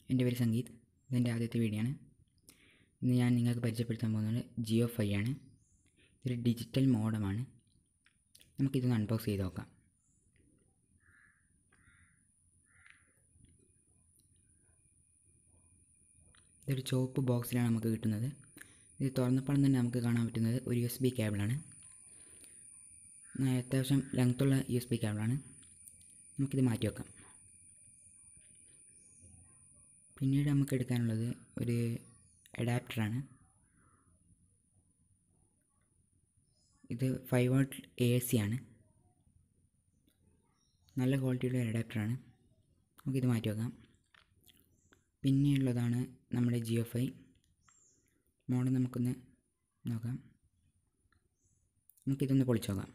എൻ്റെ പേര് സംഗീത് ഇതെൻ്റെ ആദ്യത്തെ വീഡിയോ ആണ് ഇന്ന് ഞാൻ നിങ്ങൾക്ക് പരിചയപ്പെടുത്താൻ പോകുന്നത് ജിയോ ഫൈ ആണ് ഇതൊരു ഡിജിറ്റൽ മോഡമാണ് നമുക്കിതൊന്ന് അൺബോക്സ് ചെയ്ത് നോക്കാം ഇതൊരു ചുവപ്പ് ബോക്സിലാണ് നമുക്ക് കിട്ടുന്നത് ഇത് തുറന്നപ്പോൾ തന്നെ നമുക്ക് കാണാൻ പറ്റുന്നത് ഒരു യു എസ് ബി കേബിളാണ് അത്യാവശ്യം ലെങ്ത്തുള്ള യു എസ് ബി കേബിളാണ് നമുക്കിത് മാറ്റി വെക്കാം പിന്നീട് നമുക്ക് എടുക്കാനുള്ളത് ഒരു അഡാപ്റ്ററാണ് ഇത് ഫൈവ് വാട്ട് എ സി ആണ് നല്ല ക്വാളിറ്റിയുള്ള അഡാപ്റ്ററാണ് നമുക്കിത് മാറ്റി വെക്കാം പിന്നെയുള്ളതാണ് നമ്മുടെ ജിയോ ഫൈ മോഡൽ നമുക്കൊന്ന് നോക്കാം നമുക്കിതൊന്ന് പൊളിച്ച് നോക്കാം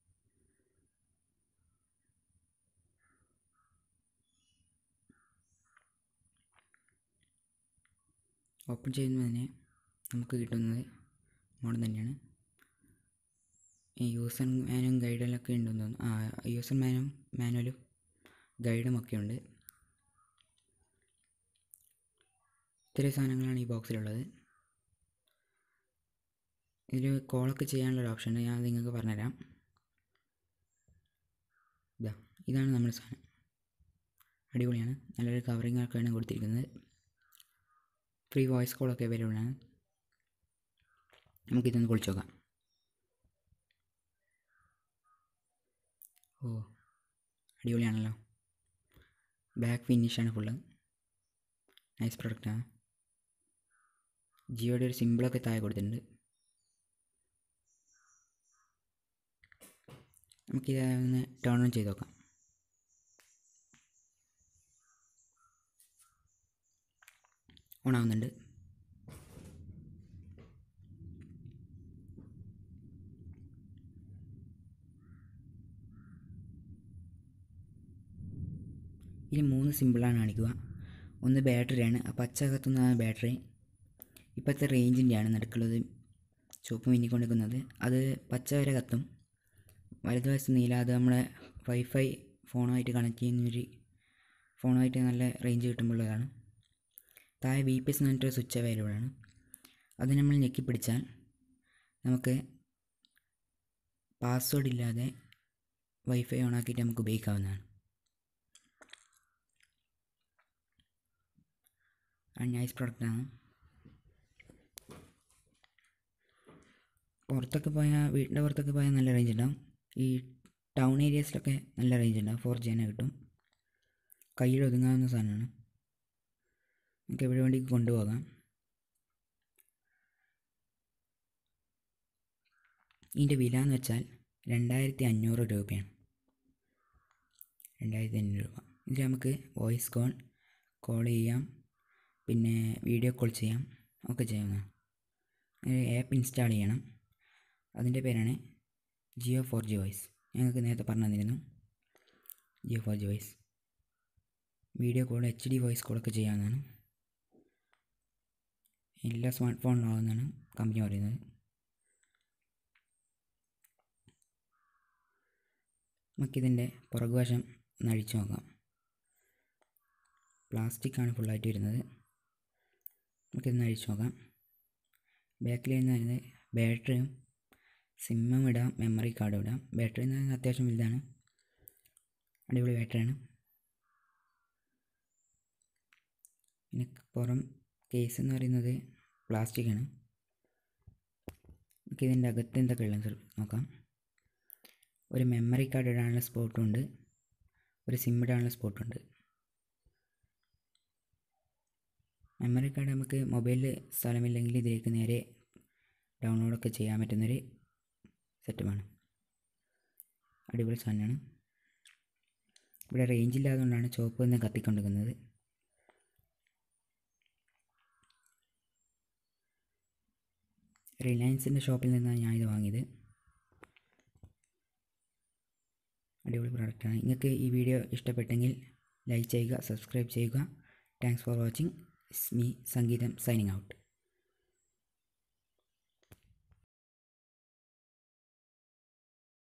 ഓപ്പൺ ചെയ്യുന്നതിന് നമുക്ക് കിട്ടുന്നത് മോഡൽ തന്നെയാണ് ഈ യൂസർ മാനും ഗൈഡിലൊക്കെ ഉണ്ടെന്ന് തോന്നുന്നു ആ യൂസർ മാനും മാനുവലും ഗൈഡും ഒക്കെ ഉണ്ട് ഇത്രയും സാധനങ്ങളാണ് ഈ ബോക്സിലുള്ളത് ഇതിൽ കോളൊക്കെ ചെയ്യാനുള്ള ഒരു ഓപ്ഷൻ ഉണ്ട് ഞാൻ നിങ്ങൾക്ക് പറഞ്ഞുതരാം ഇതാ ഇതാണ് നമ്മുടെ സാധനം അടിപൊളിയാണ് നല്ലൊരു കവറിങ് ഒക്കെയാണ് കൊടുത്തിരിക്കുന്നത് ഫ്രീ വോയിസ് കോളൊക്കെ അവൈലബിൾ ആണ് നമുക്കിതൊന്ന് പൊളിച്ച് നോക്കാം ഓ അടിപൊളിയാണല്ലോ ബാക്ക് ഫിനിഷാണ് ഫുള്ള് നൈസ് പ്രൊഡക്റ്റാണ് ജിയോയുടെ ഒരു സിമ്പിളൊക്കെ താഴെ കൊടുത്തിട്ടുണ്ട് നമുക്കിത് ഒന്ന് ടേൺ ഓൺ ചെയ്ത് നോക്കാം ഓൺ ആവുന്നുണ്ട് ഇതിൽ മൂന്ന് സിമ്പിളാണ് കാണിക്കുക ഒന്ന് ബാറ്ററിയാണ് ആ പച്ച കത്തുന്ന ബാറ്ററി ഇപ്പോഴത്തെ റേഞ്ചിൻ്റെയാണ് നടുക്കുള്ളത് ചുവപ്പ് മിന്നിക്കൊണ്ടിരിക്കുന്നത് അത് പച്ച വരെ കത്തും വലതുവശത്ത് നീല അത് നമ്മളെ വൈഫൈ ഫോണുമായിട്ട് കണക്ട് ചെയ്യുന്നൊരു ഫോണുമായിട്ട് നല്ല റേഞ്ച് കിട്ടുമ്പോഴുള്ളതാണ് താഴെ വി പി എസ് എന്ന് പറഞ്ഞിട്ടൊരു സ്വിച്ച് അവൈലബിൾ ആണ് അത് നമ്മൾ ഞെക്കി പിടിച്ചാൽ നമുക്ക് പാസ്വേഡ് ഇല്ലാതെ വൈഫൈ ഓൺ ആക്കിയിട്ട് നമുക്ക് ഉപയോഗിക്കാവുന്നതാണ് ആ നൈസ് പ്രൊഡക്റ്റാണ് പുറത്തൊക്കെ പോയാൽ വീടിൻ്റെ പുറത്തൊക്കെ പോയാൽ നല്ല റേഞ്ച് ഉണ്ടാവും ഈ ടൗൺ ഏരിയസിലൊക്കെ നല്ല റേഞ്ച് ഉണ്ടാവും ഫോർ ജി തന്നെ കിട്ടും കയ്യിൽ ഒതുങ്ങാവുന്ന സാധനമാണ് നമുക്ക് എവിടെ വേണ്ടിക്ക് കൊണ്ടുപോകാം ഇതിൻ്റെ വില എന്ന് വെച്ചാൽ രണ്ടായിരത്തി അഞ്ഞൂറ് രൂപയാണ് രണ്ടായിരത്തി അഞ്ഞൂറ് രൂപ ഇതിൽ നമുക്ക് വോയിസ് കോൾ കോൾ ചെയ്യാം പിന്നെ വീഡിയോ കോൾ ചെയ്യാം ഒക്കെ ചെയ്യാവുന്നതാണ് ഒരു ആപ്പ് ഇൻസ്റ്റാൾ ചെയ്യണം അതിൻ്റെ പേരാണ് ജിയോ ഫോർ ജി വോയിസ് ഞങ്ങൾക്ക് നേരത്തെ പറഞ്ഞു തന്നിരുന്നു Jio four G voice video call H D voice കോളൊക്കെ ചെയ്യാവുന്നതാണ് എല്ലാ സ്മാർട്ട് ഫോണിലാവുന്നതാണ് കമ്പനി പറയുന്നത് നമുക്കിതിൻ്റെ പുറകുവശം ഒന്ന് അഴിച്ചു നോക്കാം പ്ലാസ്റ്റിക്കാണ് ഫുള്ളായിട്ട് വരുന്നത് നമുക്കിതൊന്ന് അഴിച്ചു നോക്കാം ബാക്കിൽ വരുന്നത് ബാറ്ററിയും സിമ്മും ഇടാം മെമ്മറി കാർഡും ഇടാം ബാറ്ററി എന്ന് പറയുന്നത് അത്യാവശ്യം വലുതാണ് അടിപൊളി ബാറ്ററിയാണ് പിന്നെ പുറം കേസ് എന്ന് പറയുന്നത് പ്ലാസ്റ്റിക്കാണ് നമുക്ക് ഇതിൻ്റെ അകത്ത് എന്തൊക്കെ ഉള്ളത് നോക്കാം ഒരു മെമ്മറി കാർഡ് ഇടാനുള്ള സ്പോട്ടും ഉണ്ട് ഒരു സിം ഇടാനുള്ള സ്പോട്ടും ഉണ്ട് മെമ്മറി കാർഡ് നമുക്ക് മൊബൈലിൽ സ്ഥലമില്ലെങ്കിൽ ഇതിലേക്ക് നേരെ ഡൗൺലോഡൊക്കെ ചെയ്യാൻ പറ്റുന്നൊരു സെറ്റപ്പാണ് അടിപൊളി സാധനമാണ് ഇവിടെ റേഞ്ച് ഇല്ലാത്തതുകൊണ്ടാണ് ചുവപ്പ് നിന്ന് കത്തിക്കൊണ്ടിരിക്കുന്നത് റിലയൻസിൻ്റെ ഷോപ്പിൽ നിന്നാണ് ഞാനിത് വാങ്ങിയത് അടിപൊളി പ്രോഡക്റ്റാണ് നിങ്ങൾക്ക് ഈ വീഡിയോ ഇഷ്ടപ്പെട്ടെങ്കിൽ ലൈക്ക് ചെയ്യുക സബ്സ്ക്രൈബ് ചെയ്യുക thanks for watching is me Sangeetham signing out